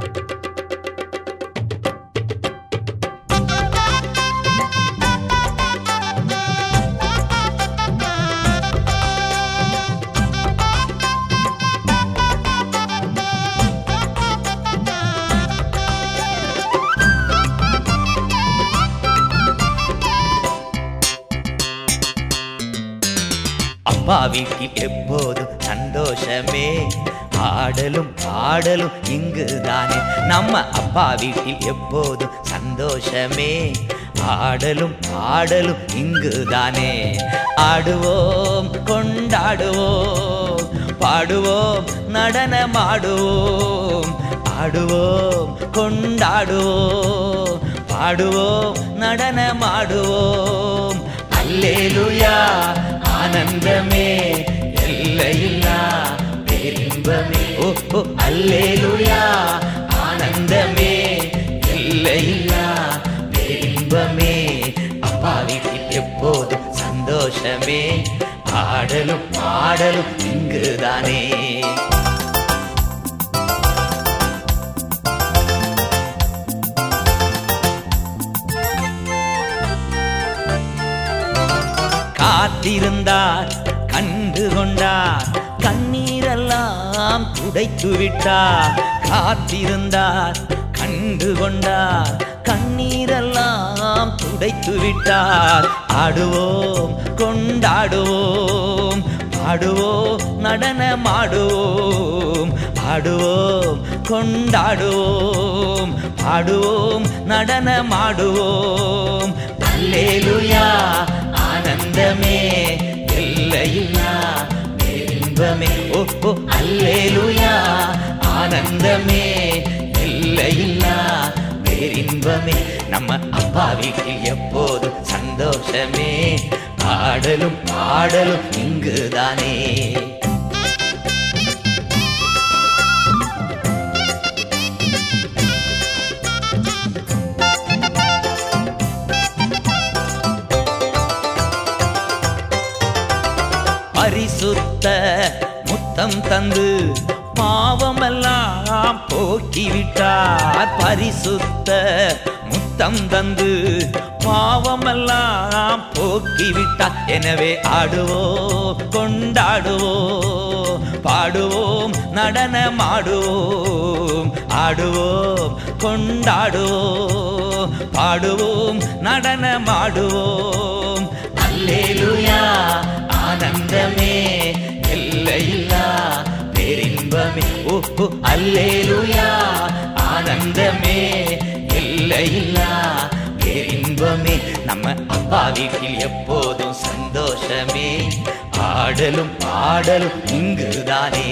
அப்பா வீட்டில் எப்போதும் சந்தோஷமே ஆடலும் பாடலும் இங்குதானே நம்ம அப்பா வீட்டில் எப்போதும் சந்தோஷமே ஆடலும் பாடலும் இங்குதானே ஆடுவோம் கொண்டாடுவோம் பாடுவோம் நடனமாடுவோம் ஆடுவோம் கொண்டாடுவோம் பாடுவோம் நடனமாடுவோம் அல்லேலுயா ஆனந்தமே எல்லையில்லா பேரின்பமே ஓ ஓ அல்லேலுயா ஆனந்தமே எல்லையில்லா பேரின்பமே அப்பா வீட்டில் எப்போதும் சந்தோஷமே ஆடலும் பாடலும் இங்குதானே காத்திருந்தார் கண்டு கொண்டார் கண்ணீரெல்லாம் துடைத்து விட்டார் காத்திருந்தார் கண்டு கொண்டார் கண்ணீரெல்லாம் துடைத்து விட்டார் ஆடுவோம் கொண்டாடுவோம் பாடுவோம் நடனமாடுவோம் ஆடுவோம் கொண்டாடுவோம் பாடுவோம் நடனமாடுவோம் அல்லேலுயா ஆனந்தமே எல்லையில்லா பேரின்பமே ஓ ஓ அல்லேலுயா ஆனந்தமே எல்லையில்லா பேரின்பமே நம்ம அப்பா வீட்டில் எப்போதும் சந்தோஷமே ஆடலும் பாடலும் இங்குதானே பரிசுத்த முத்தம் தந்து பாவமெல்லாம் போக்கிவிட்டார் பரிசுத்த முத்தம் தந்து பாவமெல்லாம் போக்கிவிட்டார் எனவே ஆடுவோம் கொண்டாடுவோம் பாடுவோம் நடனமாடுவோம் ஆடுவோம் கொண்டாடுவோம் பாடுவோம் நடனமாடுவோம் அல்லேலுயா ஆனந்தமே எல்லையில்லா பேரின்பமே ஓ ஓ, அல்லேலுயா ஆனந்தமே எல்லையில்லா பேரின்பமே நம்ம அப்பா வீட்டில் எப்போதும் சந்தோஷமே ஆடலும் பாடலும் இங்குதானே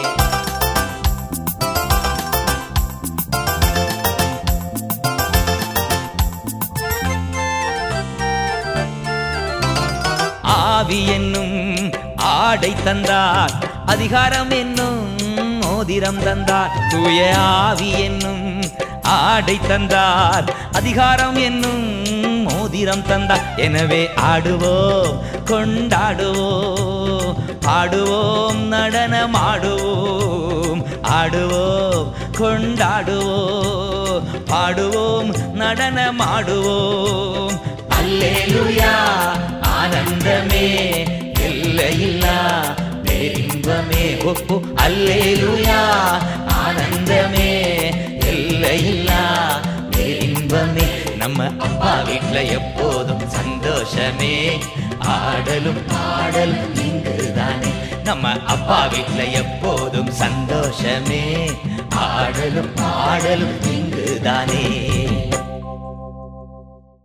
ஆவி என்னும் ஆடை தந்தார் அதிகாரம் என்னும் மோதிரம் தந்தார் தூய ஆவி என்னும் ஆடை தந்தார் அதிகாரம் என்னும் மோதிரம் தந்தார் எனவே ஆடுவோம் கொண்டாடுவோம் பாடுவோம் நடனமாடுவோம் ஆடுவோம் கொண்டாடுவோம் பாடுவோம் நடனமாடுவோம் அல்லேலுயா ஆனந்தமே எல்லையில்லா பேரின்பமே ஓ ஓ, அல்லேலுயா ஆனந்தமே எல்லையில்லா பேரின்பமே நம்ம அப்பா வீட்ல எப்போதும் சந்தோஷமே ஆடலும் பாடலும் இங்குதானே நம்ம அப்பா வீட்ல எப்போதும் சந்தோஷமே ஆடலும் பாடலும் இங்குதானே